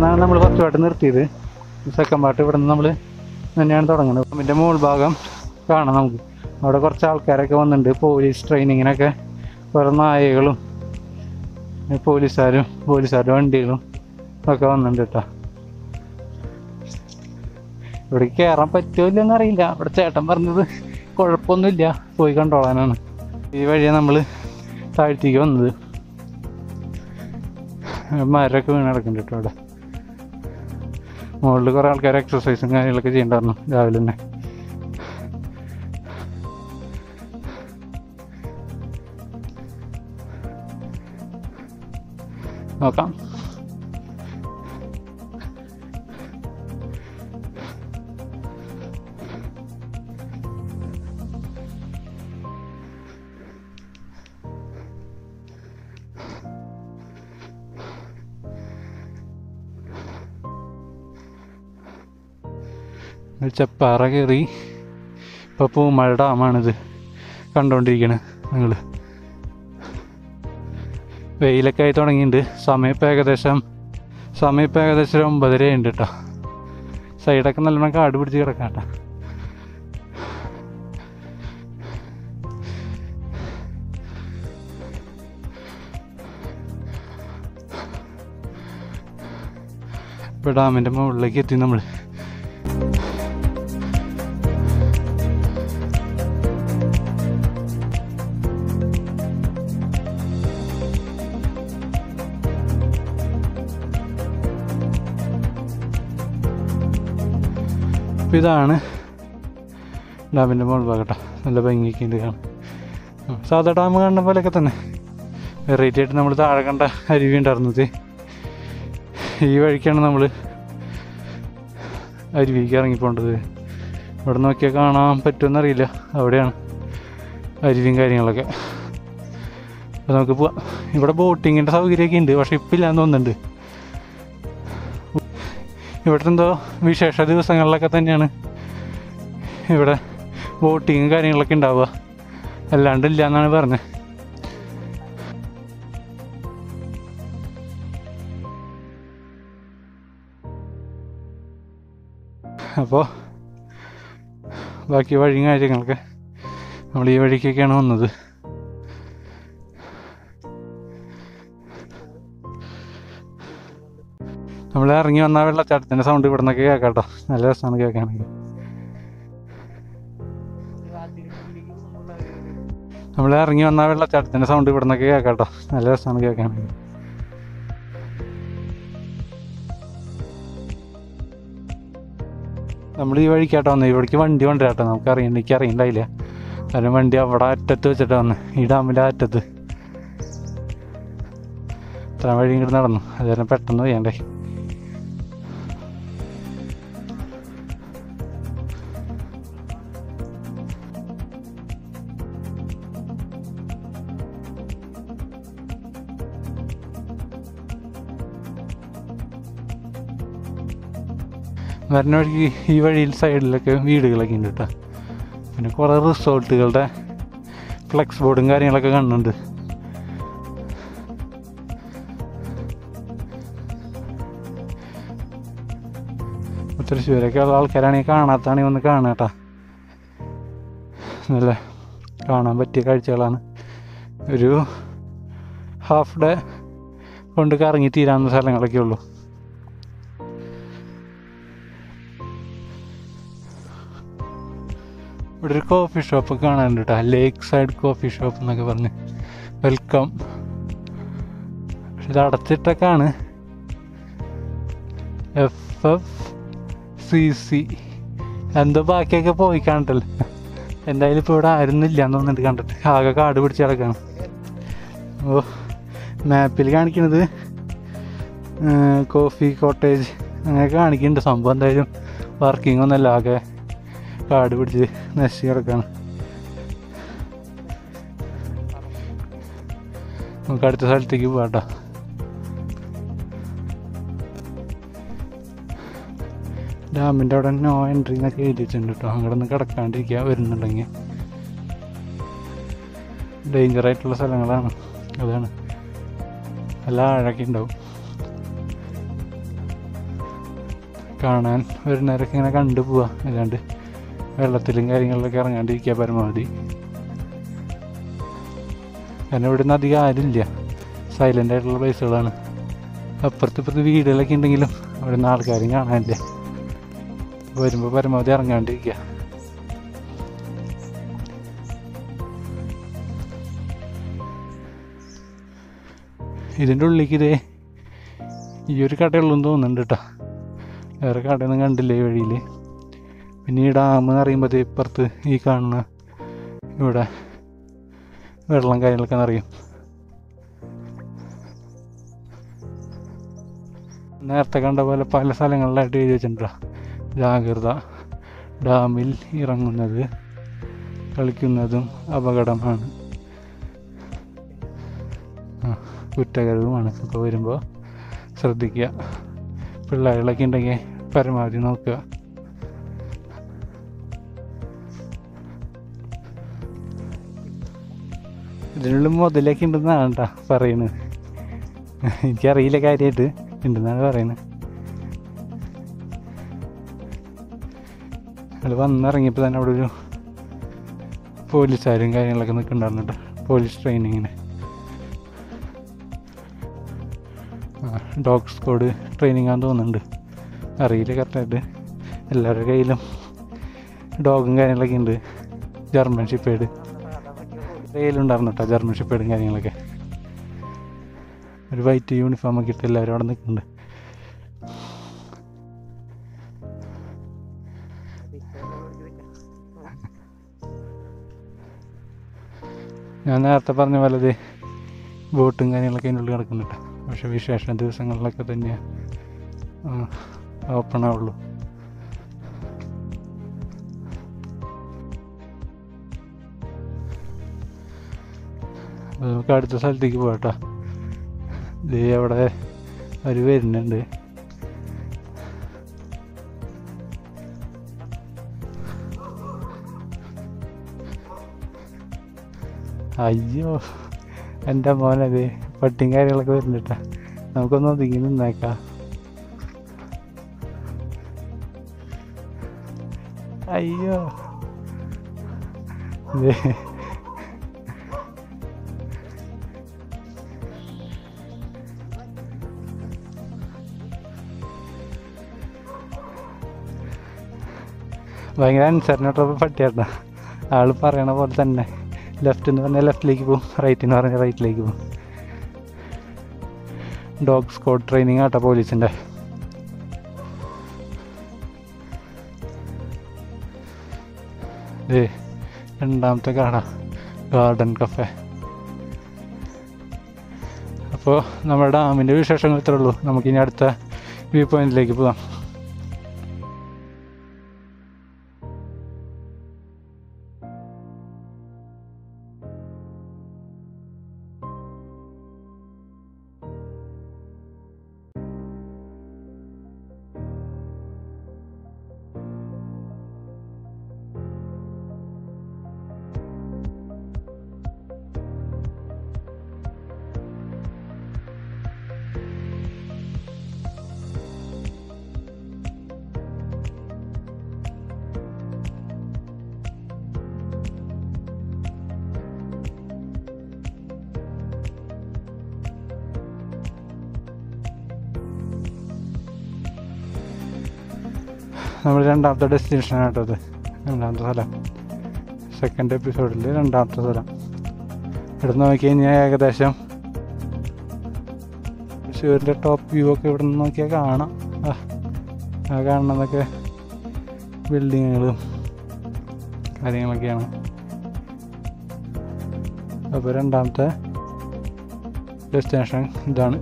നിന്നാണ് നമ്മൾ ഫസ്റ്റ് പാട്ട് നിർത്തിയത് സെക്കൻഡ് പാട്ട് ഇവിടെ നിന്ന് നമ്മൾ തന്നെയാണ് തുടങ്ങുന്നത് അതിൻ്റെ മുകൾ ഭാഗം കാണാം നമുക്ക് അവിടെ കുറച്ച് ആൾക്കാരൊക്കെ വന്നിട്ടുണ്ട് പോലീസ് ട്രെയിനിങ്ങിനൊക്കെ കുറേ നായകളും പിന്നെ പോലീസുകാരും പോലീസുകാരുടെ വണ്ടികളും ഒക്കെ വന്നിട്ടുണ്ട് കേട്ടോ ഇവിടെ കയറാൻ പറ്റുമോ ഇല്ലെന്ന് അറിയില്ല ഇവിടെ ചേട്ടൻ പറഞ്ഞത് കുഴപ്പമൊന്നുമില്ല പോയി കണ്ടോളാനാണ് ഈ വഴിയാണ് നമ്മൾ താഴ്ത്തേക്ക് വന്നത് മരമൊക്കെ വീണ് കിടക്കുന്നുണ്ട് കേട്ടോ അവിടെ മുകളിൽ കുറേ ആൾക്കാർ എക്സസൈസും കാര്യങ്ങളൊക്കെ ചെയ്യണ്ടായിരുന്നു രാവിലെ തന്നെ നോക്കാം ചെപ്പാറ കയറി ഇപ്പോൾ പൂമഴ ഡാമാണിത് കണ്ടുകൊണ്ടിരിക്കണത് നിങ്ങൾ വെയിലൊക്കെ ആയി തുടങ്ങിയിട്ടുണ്ട് സമയം ഇപ്പോൾ ഏകദേശം സമയം ഇപ്പോൾ ഏകദേശം ഒരു ഒമ്പതര ഉണ്ട് കേട്ടോ സൈഡൊക്കെ നല്ലോണം കാട് പിടിച്ച് കിടക്കാം കേട്ടോ ഇപ്പോൾ ഡാമിൻ്റെ മുകളിലേക്ക് എത്തി നമ്മൾ അപ്പോൾ ഇതാണ് ഡാമിൻ്റെ മുകൾ ഭാഗട്ടോ നല്ല ഭംഗിയൊക്കെ ഉണ്ട് കാണാൻ ഉം, സാധാ ഡാം കാണുന്ന പോലെയൊക്കെ തന്നെ വെറൈറ്റി ആയിട്ട് നമ്മൾ താഴെ കണ്ട അരുവി ഉണ്ടായിരുന്നത് ഈ വഴിക്കാണ് നമ്മൾ അരുവിക്ക് ഇറങ്ങിപ്പോണ്ടത് ഇവിടെ നോക്കിയാൽ കാണാൻ പറ്റുമെന്നറിയില്ല അവിടെയാണ് അരുവിയും കാര്യങ്ങളൊക്കെ അപ്പോൾ നമുക്ക് പോവാം ഇവിടെ ബോട്ടിങ്ങിൻ്റെ സൗകര്യമൊക്കെ ഉണ്ട് പക്ഷേ ഇപ്പം ഇല്ലാന്ന് തോന്നുന്നുണ്ട് ഇവിടുത്തെ എന്തോ വിശേഷ ദിവസങ്ങളിലൊക്കെ തന്നെയാണ് ഇവിടെ ബോട്ടിങ്ങും കാര്യങ്ങളൊക്കെ ഉണ്ടാവുക അല്ലാണ്ട് ഇല്ല എന്നാണ് പറഞ്ഞത് അപ്പോൾ ബാക്കി വഴിയും കാര്യങ്ങളൊക്കെ നമ്മൾ ഈ വഴിക്കൊക്കെയാണ് വന്നത് നമ്മൾ ഇറങ്ങി വന്ന വെള്ളച്ചാട്ടത്തിൻ്റെ സൗണ്ട് ഇവിടെ നിന്നൊക്കെ കേൾക്കാം കേട്ടോ നല്ല രസമാണ് കേൾക്കാണെങ്കിൽ നമ്മൾ ഇറങ്ങി വന്ന വെള്ളച്ചാട്ടത്തിൻ്റെ സൗണ്ട് ഇവിടെ നിന്നൊക്കെ കേൾക്കാം കേട്ടോ നല്ല രസമാണ് കേൾക്കാണെങ്കിൽ നമ്മൾ ഈ വഴിക്കാട്ടോ വന്നത് ഇവിടേക്ക് വണ്ടി കൊണ്ടുവരാട്ടോ നമുക്ക് അറിയണ്ട എനിക്ക് അറിയണ്ടായില്ല കാരണം വണ്ടി അവിടെ അറ്റത്ത് വെച്ചിട്ടാ വന്നത് ഈ ഡാമിൻ്റെ അറ്റത്ത് ഇത്ര വഴി ഇങ്ങോട്ട് നടന്നു അത് കാരണം പെട്ടെന്ന് ചെയ്യണ്ടേ വരുന്ന വഴിക്ക് ഈ വഴിയിൽ സൈഡിലൊക്കെ വീടുകളൊക്കെ ഉണ്ട് കേട്ടോ പിന്നെ കുറേ റിസോർട്ടുകളുടെ ഫ്ലെക്സ് ബോർഡും കാര്യങ്ങളൊക്കെ കാണുന്നുണ്ട് തൃശ്ശൂരൊക്കെ ഉള്ള ആൾക്കാരാണെങ്കിൽ കാണാത്താണെങ്കിൽ ഒന്ന് കാണാം കേട്ടോ നല്ല കാണാൻ പറ്റിയ കാഴ്ചകളാണ് ഒരു ഹാഫ് ഡേ കൊണ്ട് കറങ്ങി തീരാവുന്ന സ്ഥലങ്ങളൊക്കെ ഉള്ളൂ ഇവിടെ ഒരു കോഫി ഷോപ്പ് കാണാനുണ്ട് കേട്ടോ ലേക്ക് സൈഡ് കോഫി ഷോപ്പ് എന്നൊക്കെ പറഞ്ഞ് വെൽക്കം പക്ഷെ ഇത് അടച്ചിട്ടൊക്കെയാണ് എഫ് എഫ് സി സി എന്തോ ബാക്കിയൊക്കെ പോയി കണ്ടല്ലോ എന്തായാലും ഇപ്പോൾ ഇവിടെ ആയിരുന്നില്ല എന്ന് തോന്നിട്ട് കണ്ടിട്ട് ആകെ കാട് പിടിച്ച് കിടക്കാണ് ഓ മാപ്പിൽ കാണിക്കുന്നത് കോഫി കോട്ടേജ് അങ്ങനെ കാണിക്കുന്നുണ്ട് സംഭവം എന്തായാലും വർക്കിംഗ് ഒന്നല്ല ആകെ കാട് പിടിച്ച് നശിച്ച് കിടക്കാണ് നമുക്ക് അടുത്ത സ്ഥലത്തേക്ക് പോകാട്ടോ ഡാമിൻ്റെ അവിടെ നോ എൻട്രി എന്നൊക്കെ എഴുതി വെച്ചിട്ടുണ്ട് കേട്ടോ അങ്ങോട്ട് ഒന്ന് കിടക്കാണ്ടിരിക്കുക വരുന്നുണ്ടെങ്കിൽ ഡേഞ്ചർ ആയിട്ടുള്ള സ്ഥലങ്ങളാണ് അതാണ് നല്ല ആഴൊക്കെ ഉണ്ടാവും കാണാൻ വരുന്നവരൊക്കെ ഇങ്ങനെ കണ്ടു പോവാ അല്ലാണ്ട് വെള്ളത്തിലും കാര്യങ്ങളിലൊക്കെ ഇറങ്ങാണ്ടിരിക്കുക പരമാവധി കാരണം ഇവിടെ നിന്ന് അധികം ആരുമില്ല സൈലൻ്റ് ആയിട്ടുള്ള പ്ലേസുകളാണ് അപ്പുറത്ത് ഇപ്പുറത്ത് വീടുകളൊക്കെ ഉണ്ടെങ്കിലും അവിടെ നിന്ന് ആൾക്കാരും കാണാനില്ല വരുമ്പോൾ പരമാവധി ഇറങ്ങാണ്ടിരിക്കുക ഇതിൻ്റെ ഉള്ളിലേക്ക് ഇതേ ഈ ഒരു കടയുള്ളൂ തോന്നുന്നുണ്ട് കേട്ടോ വേറെ കടയൊന്നും കണ്ടില്ല ഈ വഴിയിൽ പിന്നെ ഈ ഡാം എന്ന് പറയുമ്പോൾ ഇപ്പുറത്ത് ഈ കാണുന്ന ഇവിടെ വെള്ളം കാര്യങ്ങളൊക്കെ നിറയും നേരത്തെ കണ്ട പോലെ പല സ്ഥലങ്ങളിലായിട്ട് എഴുതി വെച്ചിട്ടുണ്ടോ ജാഗ്രത ഡാമിൽ ഇറങ്ങുന്നത് കളിക്കുന്നതും അപകടമാണ് ആ കുറ്റകരവുമാണ് അപ്പോൾ വരുമ്പോൾ ശ്രദ്ധിക്കുക പിള്ളേരുകളൊക്കെ ഉണ്ടെങ്കിൽ പരമാവധി നോക്കുക ഇതിനുള്ളിൽ മുതലൊക്കെ ഉണ്ടെന്നാണ് കേട്ടോ പറയുന്നത് എനിക്കറിയില്ല കാര്യമായിട്ട് ഉണ്ടെന്നാണ് പറയുന്നത് അത് വന്നിറങ്ങിയപ്പോൾ തന്നെ അവിടെ ഒരു പോലീസുകാരും കാര്യങ്ങളൊക്കെ നിൽക്കുന്നുണ്ടായിരുന്നു കേട്ടോ പോലീസ് ട്രെയിനിങ്ങിന് ആ ഡോഗ് സ്ക്വാഡ് ട്രെയിനിങ് ആണെന്ന് തോന്നുന്നുണ്ട് അറിയില്ല കറക്റ്റായിട്ട് എല്ലാവരുടെ കയ്യിലും ഡോഗും കാര്യങ്ങളൊക്കെ ഉണ്ട് ജർമ്മൻ ഷിപ്പേഡ് കയ്യിലുണ്ടായിരുന്നു കേട്ടോ ജർമ്മൻ ഷിപ്പേഡും കാര്യങ്ങളൊക്കെ ഒരു വൈറ്റ് യൂണിഫോം ഒക്കെ ഇട്ട് എല്ലാവരും അവിടെ നിൽക്കുന്നുണ്ട് ഞാൻ നേരത്തെ പറഞ്ഞ പോലെ ദേ ബോട്ടും കാര്യങ്ങളൊക്കെ അതിനുള്ളിൽ കിടക്കുന്നുണ്ട് പക്ഷെ വിശേഷ ദിവസങ്ങളിലൊക്കെ തന്നെ ഓപ്പൺ ആവുള്ളൂ അപ്പോൾ നമുക്ക് അടുത്ത സ്ഥലത്തേക്ക് പോകട്ടോ ദേ അവിടെ അവർ വരുന്നുണ്ട് അയ്യോ എൻ്റെ മോനത് പട്ടിയും കാര്യങ്ങളൊക്കെ വരുന്നുട്ടാ നമുക്കൊന്ന് ഒതുങ്ങി നിന്നേക്കാം അയ്യോ ദേ. ഭയങ്കര അനുസരണട്ടുള്ള പട്ടിയാട്ടാ ആള് പറയണ പോലെ തന്നെ ലെഫ്റ്റ് എന്ന് പറഞ്ഞാൽ ലെഫ്റ്റിലേക്ക് പോകും റൈറ്റ് എന്ന് പറഞ്ഞാൽ റൈറ്റിലേക്ക് പോകും ഡോഗ് സ്ക്വാഡ് ട്രെയിനിങ് ആട്ടോ പോലീസിൻ്റെ ഏ രണ്ടാമത്തെ കട ഗാർഡൻ കഫേ അപ്പോൾ നമ്മുടെ ഡാമിൻ്റെ വിശേഷങ്ങൾ ഇത്രേ ഉള്ളൂ നമുക്കിനി അടുത്ത വ്യൂ പോയിന്റിലേക്ക് പോകാം നമ്മൾ രണ്ടാമത്തെ ഡെസ്റ്റിനേഷൻ ആട്ടത് രണ്ടാമത്തെ സ്ഥലം സെക്കൻഡ് എപ്പിസോഡിൽ രണ്ടാമത്തെ സ്ഥലം ഇവിടെ നോക്കി കഴിഞ്ഞാൽ ഏകദേശം തൃശ്ശൂരിൻ്റെ ടോപ്പ് വ്യൂ ഒക്കെ ഇവിടെ നിന്ന് നോക്കിയാൽ കാണാം ആ ആ കാണുന്നതൊക്കെ ബിൽഡിങ്ങുകളും കാര്യങ്ങളൊക്കെയാണ് അപ്പോൾ രണ്ടാമത്തെ ഡെസ്റ്റിനേഷൻ ഇതാണ്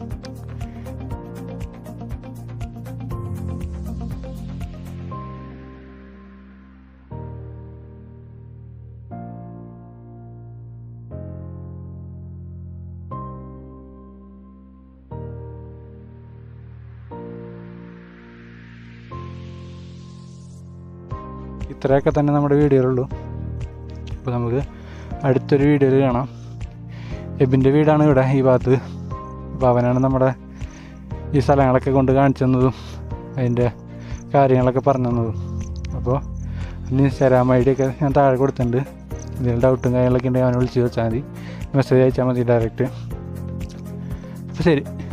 ഇത്രയൊക്കെ തന്നെ നമ്മുടെ വീഡിയോയിലുള്ളൂ അപ്പോൾ നമുക്ക് അടുത്തൊരു വീഡിയോയിൽ കാണാം എബിൻ്റെ വീടാണ് ഇവിടെ ഈ ഭാഗത്ത് അപ്പോൾ അവനാണ് നമ്മുടെ ഈ സ്ഥലങ്ങളൊക്കെ കൊണ്ട് കാണിച്ചു തന്നതും അതിൻ്റെ കാര്യങ്ങളൊക്കെ പറഞ്ഞു തന്നത് അപ്പോൾ ഇൻസ്റ്റാഗ്രാം ഐ ഡി ഒക്കെ ഞാൻ താഴെ കൊടുത്തിട്ടുണ്ട് എന്തെങ്കിലും ഡൗട്ടും കാര്യങ്ങളൊക്കെ ഉണ്ടെങ്കിൽ അവനെ വിളിച്ച് ചോദിച്ചാൽ മതി മെസ്സേജ് അയച്ചാൽ മതി ഡയറക്റ്റ് അപ്പോൾ ശരി